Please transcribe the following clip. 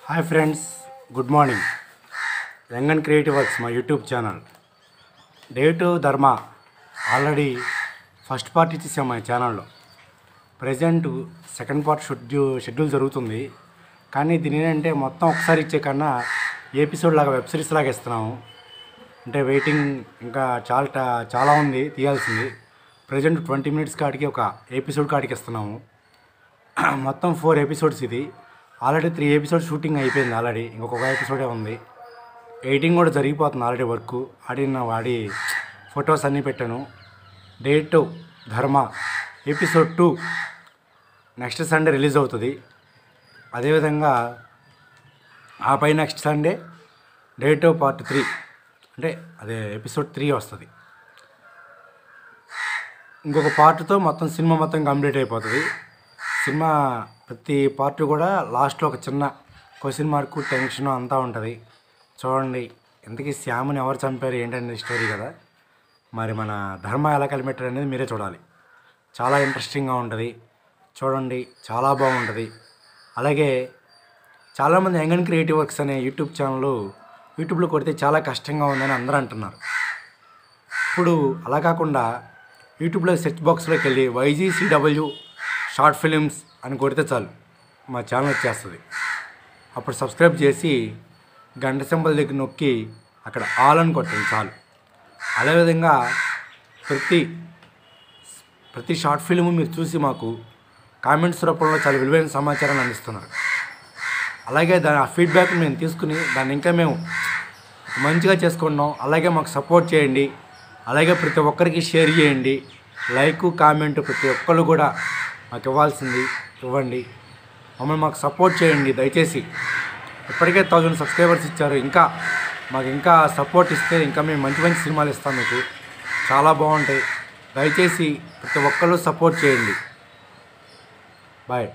hi friends good morning young and creative works మా YouTube channel day to Dharma already first part ఇచ్చేసాం మా ఛానల్లో present second part షెడ్యూ schedule జరుగుతుంది కానీ దీని ఏంటంటే మొత్తం ఒకసారి ఇచ్చే కన్నా ఎపిసోడ్ లాగా వెబ్ సిరీస్ లాగా ఇస్తున్నాము అంటే వెయిటింగ్ ఇంకా చాలా ట- చాలా ఉంది తీయాల్సింది ప్రజెంట్ ట్వంటీ మినిట్స్ కాడికి ఒక ఎపిసోడ్ కాడికి ఇస్తున్నాము మొత్తం ఫోర్ ఎపిసోడ్స్ ఇది ఆల్రెడీ త్రీ ఎపిసోడ్స్ షూటింగ్ అయిపోయింది ఆల్రెడీ ఇంకొక ఎపిసోడే ఉంది ఎడిటింగ్ కూడా జరిగిపోతుంది ఆల్రెడీ వర్క్ ఆడిన వాడి ఫొటోస్ అన్నీ పెట్టాను date Dharma episode two next Sunday release అవుతుంది అదేవిధంగా ఆ పై next Sunday date part three అంటే అదే ఎపిసోడ్ త్రీ వస్తుంది ఇంకొక పార్ట్తో మొత్తం సినిమా మొత్తం కంప్లీట్ అయిపోతుంది సినిమా ప్రతి పార్ట్ కూడా లాస్ట్లో ఒక చిన్న క్వశ్చన్ మార్కు టెన్షన్ అంతా ఉంటుంది చూడండి ఇంతకీ శ్యామ్ని ఎవరు చంపారు ఏంటనేది స్టోరీ కదా మరి మన ధర్మ ఎలా కలిపెట్టారు అనేది మీరే చూడాలి చాలా ఇంట్రెస్టింగ్గా ఉంటుంది చూడండి చాలా బాగుంటుంది అలాగే చాలామంది యంగ్ అండ్ క్రియేటివ్ వర్క్స్ అనే యూట్యూబ్ ఛానల్ యూట్యూబ్లో కొడితే చాలా కష్టంగా ఉందని అందరూ అంటున్నారు ఇప్పుడు అలా కాకుండా యూట్యూబ్లో సెర్చ్ బాక్స్లోకి వెళ్ళి వైజీసీడబ్ల్యూ షార్ట్ ఫిలిమ్స్ అని కొడితే చాలు మా ఛానల్ వచ్చేస్తుంది అప్పుడు సబ్స్క్రైబ్ చేసి గంట సింబల్ దగ్గర నొక్కి అక్కడ ఆల్ అని కొట్టండి చాలు అదేవిధంగా ప్రతి ప్రతి షార్ట్ ఫిల్మ్ మీరు చూసి మాకు కామెంట్స్ రూపంలో చాలా విలువైన సమాచారాన్ని అందిస్తున్నారు అలాగే దాని ఆ ఫీడ్బ్యాక్ మేము తీసుకుని దాన్ని ఇంకా మేము మంచిగా చేసుకుంటున్నాం అలాగే మాకు సపోర్ట్ చేయండి అలాగే ప్రతి ఒక్కరికి షేర్ చేయండి లైక్ కామెంట్ ప్రతి ఒక్కరు కూడా మాకు ఇవ్వాల్సింది ఇవ్వండి మమ్మల్ని మాకు సపోర్ట్ చేయండి దయచేసి ఇప్పటికే థౌజండ్ సబ్స్క్రైబర్స్ ఇచ్చారు ఇంకా మాకు ఇంకా సపోర్ట్ ఇస్తే ఇంకా మేము మంచి మంచి సినిమాలు ఇస్తాం మీకు చాలా బాగుంటాయి దయచేసి ప్రతి ఒక్కరు సపోర్ట్ చేయండి బాయ్